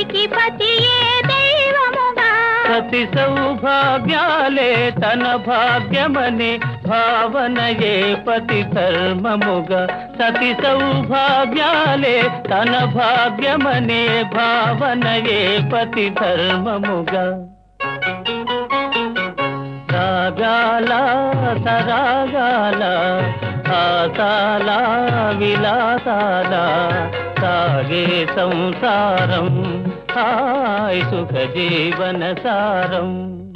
పతికి పతియే దైవముగా సతి సౌభాగ్యాలే తన భాగ్యమనే భావనయే పతి ధర్మముగా సతి సౌభాగ్యాలే తన భాగ్యమనే భావనయే పతి ధర్మముగా రాగాల సరాగాల ఆసాల విలాసాల సాగే సంసారం హాయ్ సుఖ జీవన సారం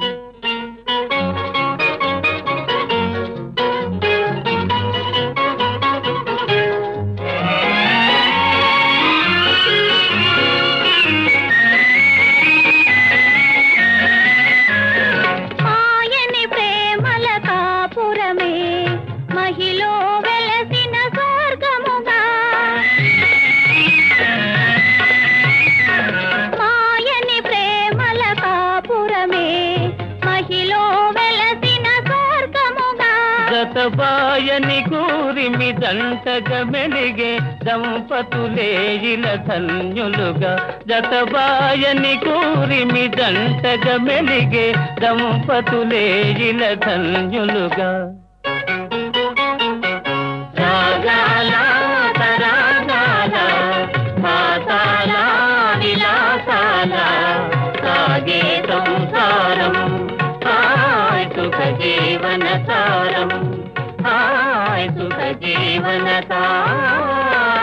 మాయని ప్రేమల కాపురమే మహిలో వెలసిన స్వర్గముగా మాయని ప్రేమల కాపురమే మహిలో వెలసిన స్వర్గముగా గతబాయని కూరిమి దంటగా మెలిగే దంపతులే ఇల ధన్యులుగా జతబాయని కూరిమి దంటగా మెలిగే దంపతులే ఇల ధన్యులుగా రాగాల తరాగాల మాతాల విలాసాల సాగే సంసారం హాయ్ సుఖ జీవన సారం హాయ్ సుఖ జీవన సారం